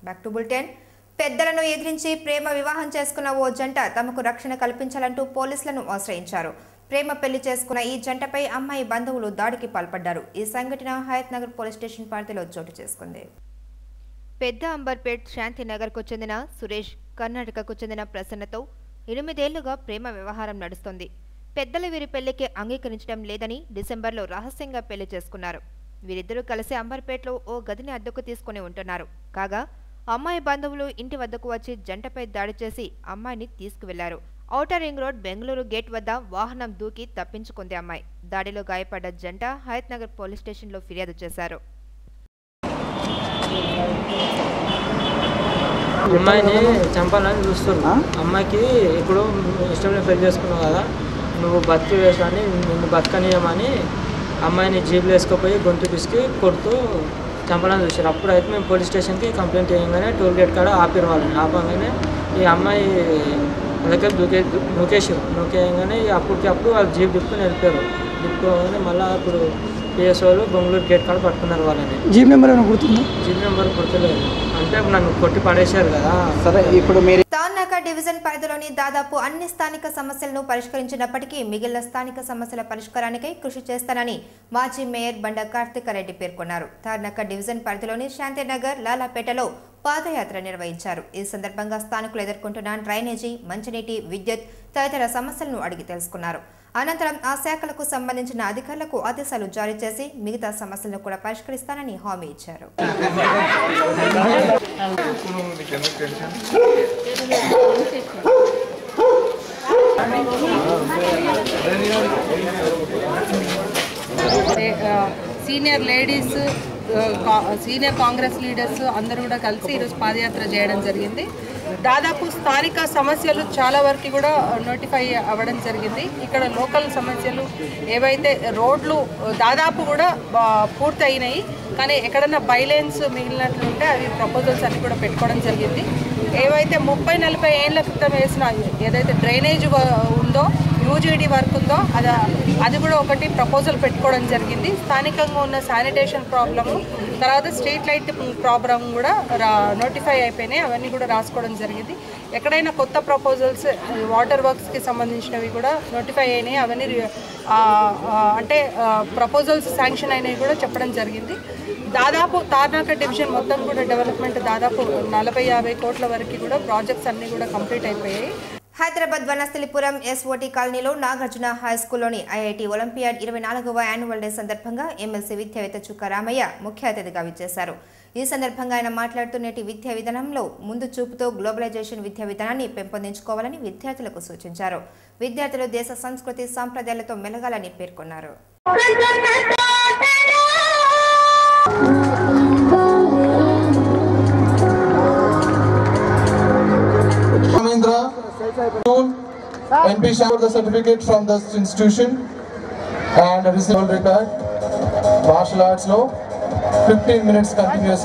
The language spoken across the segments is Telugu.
బ్యాక్ టు బులెటిన్ పెద్దలను ఎదిరించి ప్రేమ వివాహం చేసుకున్న ఓ జంట తమకు రక్షణ కల్పించాలంటూ పోలీసులను ఆశ్రయించారు ప్రేమ పెళ్లి చేసుకున్న ఈ జంటపై అమ్మాయి బంధువులు దాడికి పాల్పడ్డారు ఈ సంఘటన హయత్ నగర్ పోలీస్ స్టేషన్ పరిధిలో చోటు చేసుకుంది పెద్ద అంబర్పేట్ శాంతినగర్కు చెందిన సురేష్ కర్ణాటకకు చెందిన ప్రసన్నతో ఎనిమిదేళ్లుగా ప్రేమ వ్యవహారం నడుస్తోంది పెద్దలు వీరి పెళ్లికి అంగీకరించడం లేదని డిసెంబర్లో రహస్యంగా పెళ్లి చేసుకున్నారు వీరిద్దరూ కలిసి అంబర్పేటలో ఓ గదిని అద్దెకు తీసుకుని ఉంటున్నారు కాగా అమ్మాయి బంధువులు ఇంటి వద్దకు వచ్చి జంటపై దాడి చేసి అమ్మాయిని తీసుకువెళ్లారు outer ring road Bengaluru gate వద్ద వాహనం దూకి తప్పించుకుంది అమ్మాయి దాడిలో గాయపడ్డ జంట హయత్ నగర్ పోలీస్ స్టేషన్లో ఫిర్యాదు చేశారు అమ్మాయిని చంపాలని చూస్తున్నా అమ్మాయికి ఇప్పుడు ఇష్టం లేని పెళ్లి చేసుకున్నావు కదా నువ్వు బతికి వేసాని నిన్ను బతకనీయమని అమ్మాయిని జీబులు వేసుకుపోయి గొంతు పిసికి కొడుతూ చంపాలని చూసారు అప్పుడు అయితే మేము పోలీస్ స్టేషన్కి కంప్లైంట్ చేయగానే టోల్ గేట్ కాడ ఆపిరు వాళ్ళని ఆపగానే ఈ అమ్మాయి అందుకే దూకే నూకేసారు నూకేయగానే అప్పటికి అప్పుడు వాళ్ళు జీప్ దిప్పుకొని వెళ్ళిపోయారు దిప్పుకోగానే మళ్ళీ ఇప్పుడు పిఎస్ వాళ్ళు బెంగళూరు గేట్ కాడ పట్టుకున్నారు వాళ్ళని జీప్ నెంబర్ ఏమైనా గుర్తుందా జీప్ నెంబర్ గుర్తులేదు అంటే ఇప్పుడు నన్ను కొట్టి పడేశారు కదా సరే ఇప్పుడు మీరు తాన్నాక డివిజన్ పరిధిలోని దాదాపు అన్ని స్థానిక సమస్యలను పరిష్కరించినప్పటికీ మిగిలిన స్థానిక సమస్యల పరిష్కారానికై కృషి చేస్తానని మాజీ మేయర్ బండ కార్తికారెడ్డి పేర్కొన్నారు తార్నాక డివిజన్ పరిధిలోని శాంతినగర్ లాలాపేటలో పాదయాత్ర నిర్వహించారు ఈ సందర్భంగా స్థానికులు ఎదుర్కొంటున్న డ్రైనేజీ మంచినీటి విద్యుత్ తదితర సమస్యలను అడిగి తెలుసుకున్నారు అనంతరం ఆ శాఖలకు సంబంధించిన అధికారులకు ఆదేశాలు జారీ చేసి మిగతా సమస్యలను కూడా పరిష్కరిస్తానని హామీ ఇచ్చారు సీనియర్ లేడీస్ కా- సీనియర్ కాంగ్రెస్ లీడర్స్ అందరూ కూడా కలిసి ఈరోజు పాదయాత్ర చేయడం జరిగింది దాదాపు స్థానిక సమస్యలు చాలా వరకు కూడా నోటిఫై అవ్వడం జరిగింది ఇక్కడ లోకల్ సమస్యలు ఏవైతే రోడ్లు దాదాపు కూడా ఆ, పూర్తి అయినాయి కానీ ఎక్కడన్నా బైలైన్స్ మిగిలినట్లుంటే అవి ప్రపోజల్స్ అన్ని కూడా పెట్టుకోవడం జరిగింది ఏవైతే ముప్పై నలభై ఏళ్ళ క్రితం వేసిన ఏదైతే డ్రైనేజ్ ఉందో యూజీడీ వర్క్ ఉందో అది అది కూడా ఒకటి ప్రపోజల్ పెట్టుకోవడం జరిగింది స్థానికంగా ఉన్న శానిటేషన్ ప్రాబ్లము తర్వాత స్ట్రీట్ లైట్ ప్రాబ్లం కూడా రా నోటిఫై అయిపోయినాయి అవన్నీ కూడా రాసుకోవడం జరిగింది ఎక్కడైనా కొత్త ప్రపోజల్స్ వాటర్ వర్క్స్కి సంబంధించినవి కూడా నోటిఫై అయినాయి అవన్నీ రి- ఆ, ఆ, అంటే ప్రపోజల్స్ శాంక్షన్ అయినవి కూడా చెప్పడం జరిగింది దాదాపు తార్నాక డివిజన్ మొత్తం కూడా డెవలప్మెంట్ దాదాపు నలభై యాభై కోట్ల వరకు కూడా ప్రాజెక్ట్స్ అన్నీ కూడా కంప్లీట్ అయిపోయాయి హైదరాబాద్ వనస్థలిపురం ఎస్ఓటి కాలనీలో నాగార్జున హై స్కూల్లోని ఐఐటి ఒలింపియాడ్ ఇరవై నాలుగవ యాన్యువల్ డే సందర్భంగా ఎమ్మెల్సీ విద్యావేత్త చుక్క రామయ్య ముఖ్య అతిథిగా విచ్చేశారు ఈ సందర్భంగా ఆయన మాట్లాడుతూ నేటి విద్యా విధానంలో ముందు చూపుతో గ్లోబలైజేషన్ విద్యా విధానాన్ని పెంపొందించుకోవాలని విద్యార్థులకు సూచించారు విద్యార్థులు దేశ సంస్కృతి సాంప్రదాయాలతో మెలగాలని పేర్కొన్నారు Ramendra, NP showered the certificate from this institution and received world record. Martial arts law, 15 minutes continuous.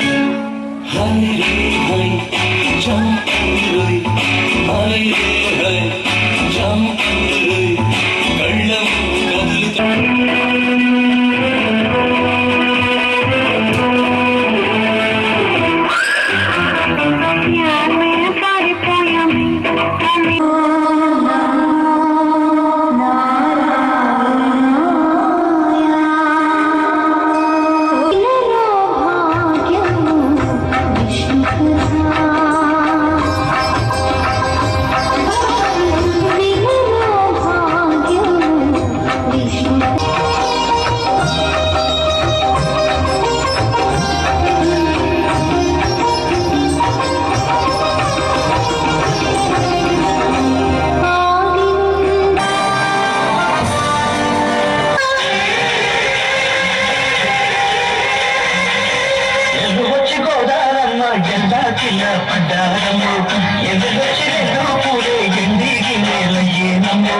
ఎదుగొచ్చి గోదారమ్మ జెండా కింద పడ్డారమ్ము ఎదుగొచ్చి రెండు పూలే ఎండికి నేలయ్యేనమ్ము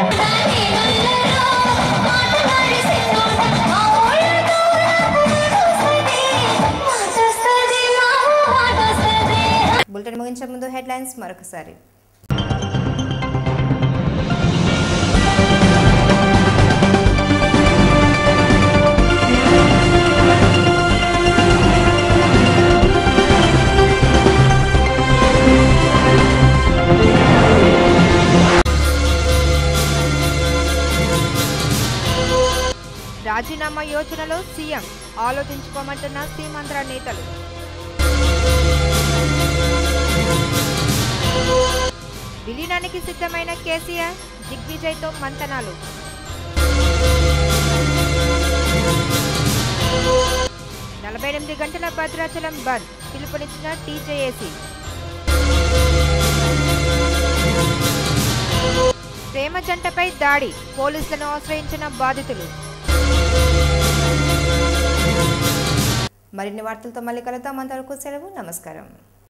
బులెటిన్ ముగించే ముందు హెడ్లైన్స్ మరొకసారి తమ యోచనలో సీఎం ఆలోచించుకోమంటున్న సీమాంధ్ర నేతలు విలీనానికి సిద్ధమైన కేసీఆర్ దిగ్విజయ్తో మంతనాలు నలభై ఎనిమిది గంటల భద్రాచలం బంద్ పిలుపునిచ్చిన టీజేఏసీ ప్రేమ జంటపై దాడి పోలీసులను ఆశ్రయించిన బాధితులు మరిన్ని వార్తలతో మళ్ళీ కలుద్దాం అంతవరకు సెలవు నమస్కారం